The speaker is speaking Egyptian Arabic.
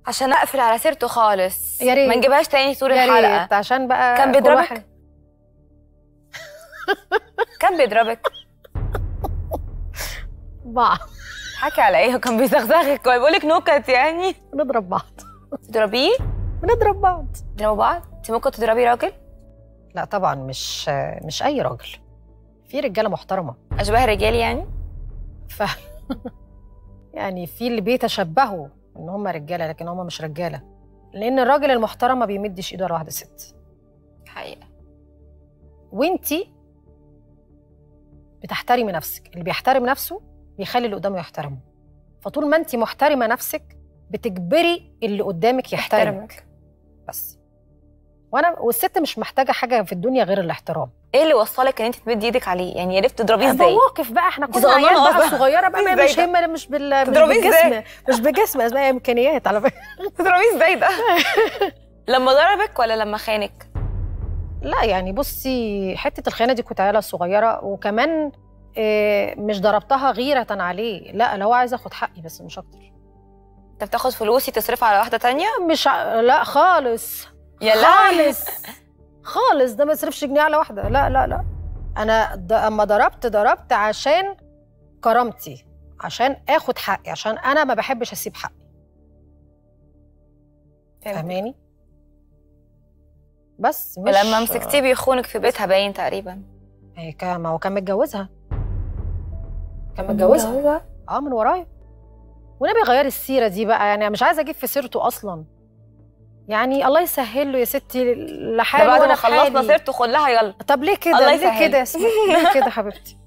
عشان اقفل على سيرته خالص يا ريت. ما نجيبهاش تاني طول يا الحلقه ريت عشان بقى كان كل بيضربك؟ واحد- كان بيضربك بعض حكي على ايه كان بيزغزغك ولا بيقول لك نكت يعني بنضرب بعض تضربيه بنضرب بعض تضربوا بعض انت ممكن تضربي راجل لا طبعا مش مش اي راجل في رجاله محترمه اشباه الرجال يعني ف يعني في اللي بيتشبهوا ان هم رجاله لكن هم مش رجاله لان الراجل المحترم ما بيمدش ايده على واحده ست حقيقه وانتي بتحترمي نفسك اللي بيحترم نفسه بيخلي اللي قدامه يحترمه فطول ما انتي محترمه نفسك بتجبري اللي قدامك يحترمك يحترمك. بس وانا والست مش محتاجه حاجه في الدنيا غير الاحترام ايه اللي وصلك ان انت تمدي ايدك عليه يعني عرفت تضربيه ازاي مواقف بقى احنا انت كنا عيال صغننة بقى أصلاً. صغيره بقى ازاي مش ده؟ هم مش بال مش تضربيه بالجسم ازاي؟ مش بالجسم اسمها امكانيات على فكره تضربيه ازاي ده لما ضربك ولا لما خانك لا يعني بصي حته الخيانه دي كنت عيله صغيره وكمان آه، مش ضربتها غيره عليه لا لو عايز اخد حقي بس مش اكتر انت بتاخد فلوسي تصرفها على واحده تانية مش ع- لا خالص يا لا خالص خالص ده ما يصرفش جنيه على واحده لا لا لا انا د- اما ضربت ضربت عشان كرامتي عشان اخد حقي عشان انا ما بحبش اسيب حقي فاهماني بس مش ولما مسكتيه بيخونك في بيتها باين تقريبا هي كان ما هو كان متجوزها كان متجوزها اه من ورايا ونبي غير السيره دي بقى يعني مش عايزه اجيب في سيرته اصلا يعني الله يسهل له يا ستي ده لحاله بعد وانا ما خلصنا بحالي. سيرته خلها يلا طب ليه كده الله ليه يسهل. كده يا اسماء ليه كده حبيبتي